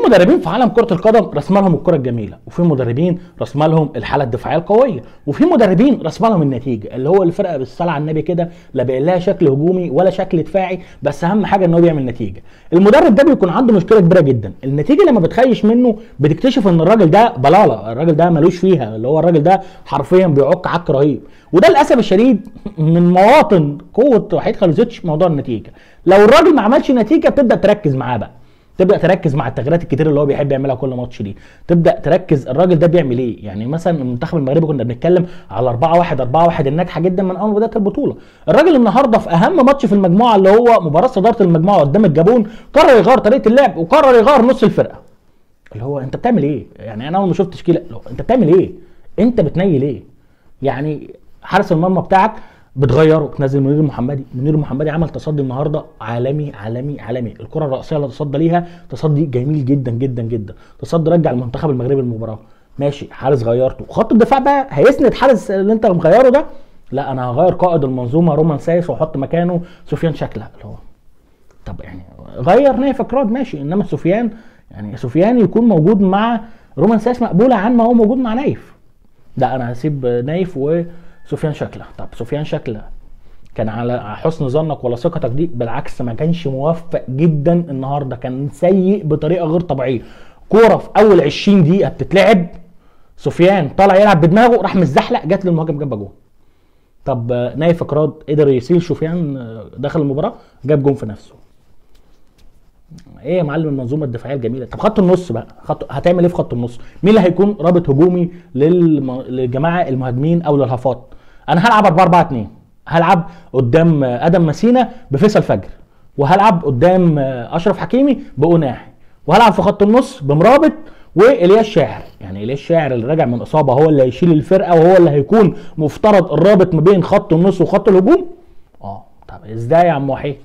مدربين في عالم كره القدم رسم لهم الكره الجميله وفي مدربين رسم لهم الحاله الدفاعيه القويه وفي مدربين رسم لهم النتيجه اللي هو الفرقه بالصلاه على النبي كده لا باين لها شكل هجومي ولا شكل دفاعي بس اهم حاجه ان هو بيعمل نتيجه المدرب ده بيكون عنده مشكله كبيره جدا النتيجه لما بتخيش منه بتكتشف ان الراجل ده بلاله الراجل ده ملوش فيها اللي هو الراجل ده حرفيا بيعك عك رهيب وده للاسف الشديد من مواطن قوه وحيد خالوزيتش موضوع النتيجه لو الراجل ما عملش نتيجه بتبدا تركز معاه بقى تبدا تركز مع التغييرات الكتير اللي هو بيحب يعملها كل ماتش دي تبدا تركز الراجل ده بيعمل ايه يعني مثلا المنتخب المغربي كنا بنتكلم على 4 1 4 1 الناجحه جدا من اول ما بدات البطوله الراجل النهارده في اهم ماتش في المجموعه اللي هو مباراه صداره المجموعه قدام الجابون قرر يغير طريقه اللعب وقرر يغير نص الفرقه اللي هو انت بتعمل ايه يعني انا اول ما شفت تشكيله لو انت بتعمل ايه انت بتنيل ايه يعني حارس المرمى بتاعك بتغيره بتنزل منير المحمدي منير المحمدي عمل تصدي النهارده عالمي عالمي عالمي الكره الرئيسيه اللي تصدى ليها تصدي جميل جدا جدا جدا تصدي رجع المنتخب المغربي المباراه ماشي حارس غيرته خط الدفاع بقى هيسند حارس اللي انت مغيره ده لا انا هغير قائد المنظومه رومان سايس واحط مكانه سفيان شكله اللي هو طب يعني غير نايف اكراد ماشي انما سفيان يعني سفيان يكون موجود مع رومان سايس مقبوله عن ما هو موجود مع نايف لا انا هسيب نايف وسفيان شكله طب سفيان شكله كان على حسن ظنك ولا ثقتك دي بالعكس ما كانش موفق جدا النهارده كان سيء بطريقه غير طبيعيه كوره في اول 20 دقيقه بتتلعب سفيان طالع يلعب بدماغه راح متزحلق جت للمهاجم جاب جون طب آه، نايف اكراد قدر يسيل سفيان آه، داخل المباراه جاب جون في نفسه ايه يا معلم المنظومه الدفاعيه الجميله طب خط النص بقى خط هتعمل ايه في خط النص مين اللي هيكون رابط هجومي للم... للجماعه المهاجمين او للهافات انا هلعب 4 4 2 هلعب قدام ادم مسينا بفيصل فجر وهلعب قدام اشرف حكيمي بأناحي وهلعب في خط النص بمرابط والياس شاعر يعني الياس شاعر اللي راجع من اصابه هو اللي هيشيل الفرقه وهو اللي هيكون مفترض الرابط ما بين خط النص وخط الهجوم اه طب ازاي يا عم وحيد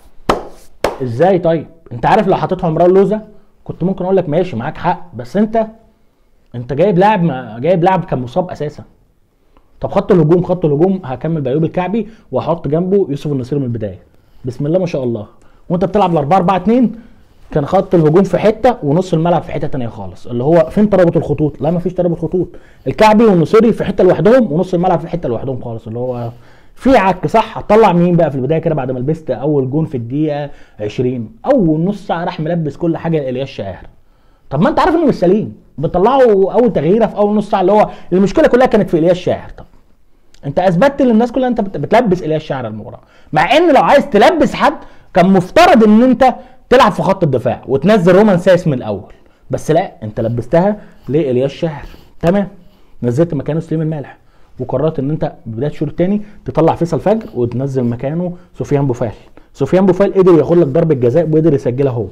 ازاي طيب انت عارف لو حطيت عمران لوزة كنت ممكن اقول لك ماشي معاك حق بس انت انت جايب لاعب ما جايب لاعب كان مصاب اساسا طب خط الهجوم خط الهجوم هكمل بايوب الكعبي واحط جنبه يوسف النصير من البدايه بسم الله ما شاء الله وانت بتلعب ال 4 4 2 كان خط الهجوم في حته ونص الملعب في حته تانية خالص اللي هو فين ترابط الخطوط لا ما فيش ترابط خطوط الكعبي والنصيري في حته لوحدهم ونص الملعب في حته لوحدهم خالص اللي هو في عك صح هتطلع مين بقى في البدايه كده بعد ما لبست اول جون في الدقيقه 20 اول نص ساعه راح ملبس كل حاجه لالياس شاعر طب ما انت عارف انه مش سليم بتطلعه اول تغييره في اول نص ساعه اللي هو المشكله كلها كانت في الياس شاعر طب انت اثبتت للناس كلها انت بت- بتلبس الياس شاعر المباراه مع ان لو عايز تلبس حد كان مفترض ان انت تلعب في خط الدفاع وتنزل رومان سايس من الاول بس لا انت لبستها لالياس شاعر تمام نزلت مكانه سليم المالح وقررت ان انت بدايه الشوط الثاني تطلع فيصل فجر وتنزل مكانه سفيان بوفال سفيان بوفال قدر ياخد لك ضربه جزاء وقدر يسجلها هو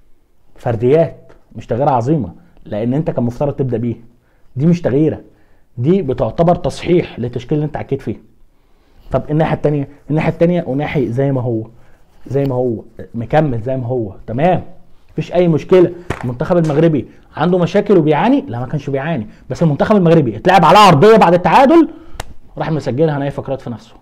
فرديات مش تغييره عظيمه لان انت كان مفترض تبدا بيه دي مش تغييره دي بتعتبر تصحيح للتشكيل اللي انت عكيت فيه طب الناحيه الثانيه الناحيه الثانيه وناحي زي ما هو زي ما هو مكمل زي ما هو تمام مفيش اي مشكله المنتخب المغربي عنده مشاكل وبيعاني لا ما كانش بيعاني بس المنتخب المغربي اتلعب على عرضيه بعد التعادل راح مسجلها نايف فكرات في نفسه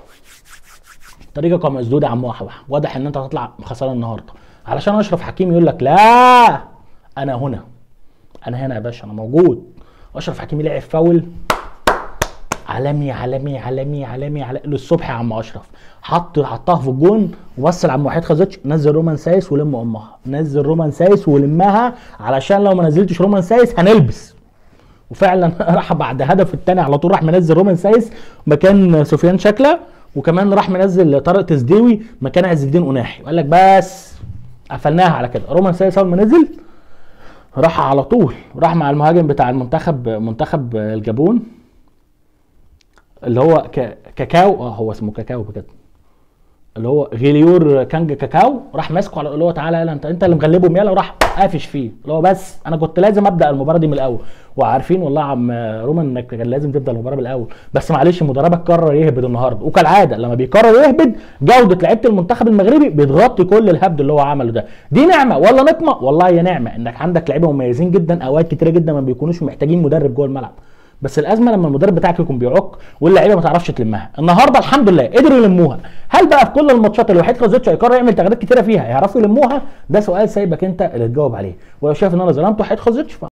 طريقك مسدود يا عم وحوح واضح ان انت هتطلع خسران النهارده علشان اشرف حكيم يقول لك لا انا هنا انا هنا يا باشا انا موجود اشرف حكيمي لعب فاول عالمي عالمي عالمي عالمي عالمي للصبح يا عم اشرف حط حطها في الجون وبص لعم وحيد خزتش نزل رومان سايس ولم امها نزل رومان سايس ولمها علشان لو ما نزلتش رومان سايس هنلبس وفعلا راح بعد هدف الثاني على طول راح منزل رومان سايس مكان سفيان شكله وكمان راح منزل طارق تسديوي مكان عز الدين اناحي وقال لك بس قفلناها على كده رومان سايس اول ما نزل راح على طول راح مع المهاجم بتاع المنتخب منتخب الجابون اللي هو ك- كاكاو اه هو اسمه كاكاو بجد اللي هو غيليور كانج كاكاو راح ماسكه على اللي هو تعالى يلا انت انت اللي مغلبهم يلا وراح قافش فيه اللي هو بس انا كنت لازم ابدا المباراه دي من الاول وعارفين والله يا عم رومان انك كان لازم تبدا المباراه من الاول بس معلش مدربك قرر يهبد النهارده وكالعاده لما بيقرر يهبد جوده لعيبه المنتخب المغربي بتغطي كل الهبد اللي هو عمله ده دي نعمه ولا نقمه والله هي نعمه انك عندك لعيبه مميزين جدا اوقات كتيره جدا ما بيكونوش محتاجين مدرب جوه الملعب بس الازمه لما المدرب بتاعك يكون بيعك واللعيبه ما تعرفش تلمها النهارده الحمد لله قدروا يلموها هل بقى في كل الماتشات اللي وحيد خزيتش هيقرر يعمل تغييرات كتيره فيها يعرفوا يلموها ده سؤال سايبك انت اللي تجاوب عليه ولو شايف ان انا ظلمت وحيد خزيتش